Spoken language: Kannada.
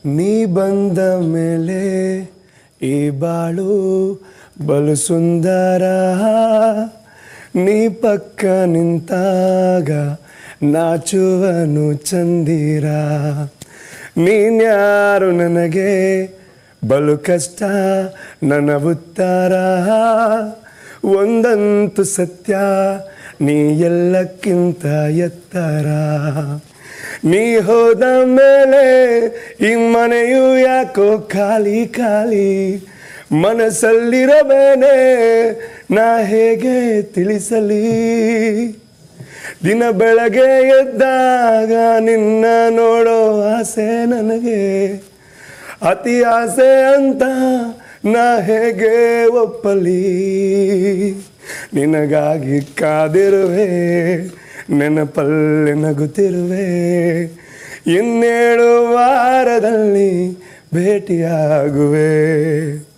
ನೀ ಬಂದ ಮೇಲೆ ಈ ಬಾಳು ಬಲು ಸುಂದರ ನೀ ಪಕ್ಕ ನಿಂತಾಗ ನಾಚುವನು ಚಂದಿರ ನೀನ್ಯಾರು ನನಗೆ ಬಲು ಕಷ್ಟ ನನ್ನ ಉತ್ತರ ಒಂದಂತೂ ಸತ್ಯ ನೀ ಎಲ್ಲಕ್ಕಿಂತ ಎತ್ತರ ನೀ ಹೋದ ಮೇಲೆ ಈ ಮನೆಯು ಯಾಕೋ ಖಾಲಿ ಖಾಲಿ ಮನಸ್ಸಲ್ಲಿರಬೇನೆ ನಾ ಹೇಗೆ ತಿಳಿಸಲಿ ದಿನ ಬೆಳಗ್ಗೆ ಎದ್ದಾಗ ನಿನ್ನ ನೋಡೋ ಆಸೆ ನನಗೆ ಅತಿ ಆಸೆ ಅಂತ ನಾ ಹೇಗೆ ಒಪ್ಪಲಿ ನಿನಗಾಗಿ ಕಾದಿರುವೆ ನೆನಪಲ್ಲಿ ನಗುತ್ತಿರುವೆ ಇನ್ನೇಳು ವಾರದಲ್ಲಿ ಭೇಟಿಯಾಗುವೆ